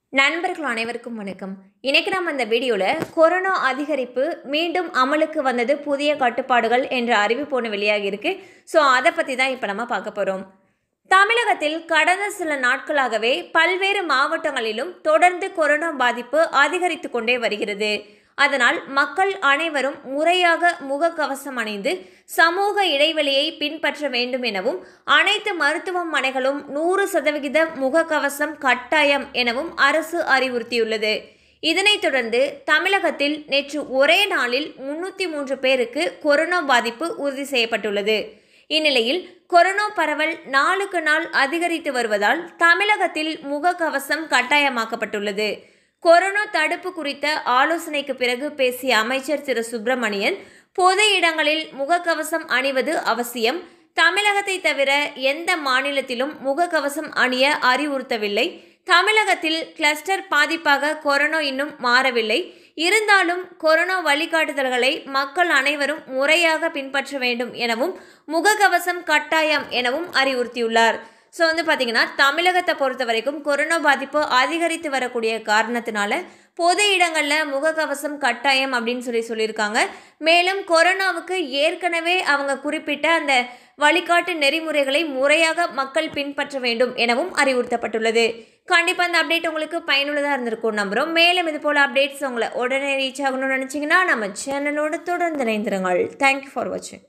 நண்பர்கள் அனைவருக்கும் வணக்கம் இன்னைக்கு நம்ம இந்த வீடியோவில் கொரோனா அதிகரிப்பு மீண்டும் அமலுக்கு வந்தது புதிய கட்டுப்பாடுகள் என்ற அறிவிப்பு ஒன்று வெளியாகி இருக்கு ஸோ அதை பற்றி தான் இப்போ நம்ம பார்க்க போகிறோம் தமிழகத்தில் கடந்த சில நாட்களாகவே பல்வேறு மாவட்டங்களிலும் தொடர்ந்து கொரோனா பாதிப்பு அதிகரித்து கொண்டே வருகிறது அதனால் மக்கள் அனைவரும் முறையாக முகக்கவசம் அணிந்து சமூக இடைவெளியை பின்பற்ற வேண்டும் எனவும் அனைத்து மருத்துவமனைகளும் நூறு சதவிகித முகக்கவசம் கட்டாயம் எனவும் அரசு அறிவுறுத்தியுள்ளது இதனைத் தொடர்ந்து தமிழகத்தில் நேற்று ஒரே நாளில் முன்னூற்றி மூன்று பேருக்கு கொரோனா பாதிப்பு உறுதி செய்யப்பட்டுள்ளது இந்நிலையில் கொரோனா பரவல் நாளுக்கு நாள் அதிகரித்து வருவதால் தமிழகத்தில் முகக்கவசம் கட்டாயமாக்கப்பட்டுள்ளது கொரோனா தடுப்பு குறித்த ஆலோசனைக்கு பிறகு பேசிய அமைச்சர் திரு சுப்பிரமணியன் பொது இடங்களில் முகக்கவசம் அணிவது அவசியம் தமிழகத்தை தவிர எந்த மாநிலத்திலும் முகக்கவசம் அணிய அறிவுறுத்தவில்லை தமிழகத்தில் கிளஸ்டர் பாதிப்பாக கொரோனா இன்னும் மாறவில்லை இருந்தாலும் கொரோனா வழிகாட்டுதல்களை மக்கள் அனைவரும் முறையாக பின்பற்ற வேண்டும் எனவும் முகக்கவசம் கட்டாயம் எனவும் அறிவுறுத்தியுள்ளார் ஸோ வந்து பார்த்தீங்கன்னா தமிழகத்தை பொறுத்த வரைக்கும் கொரோனா பாதிப்பு அதிகரித்து வரக்கூடிய காரணத்தினால பொது இடங்களில் முகக்கவசம் கட்டாயம் அப்படின்னு சொல்லி சொல்லியிருக்காங்க மேலும் கொரோனாவுக்கு ஏற்கனவே அவங்க குறிப்பிட்ட அந்த வழிகாட்டு நெறிமுறைகளை முறையாக மக்கள் பின்பற்ற வேண்டும் எனவும் அறிவுறுத்தப்பட்டுள்ளது கண்டிப்பாக அந்த அப்டேட் உங்களுக்கு பயனுள்ளதாக இருந்திருக்கும் நம்புகிறோம் மேலும் இது போல் அப்டேட்ஸ் உங்களை உடனே ரீச் ஆகணும்னு நினச்சிங்கன்னா நம்ம சேனலோடு தொடர்ந்து இணைந்திருங்கள் தேங்க்யூ ஃபார் வாட்சிங்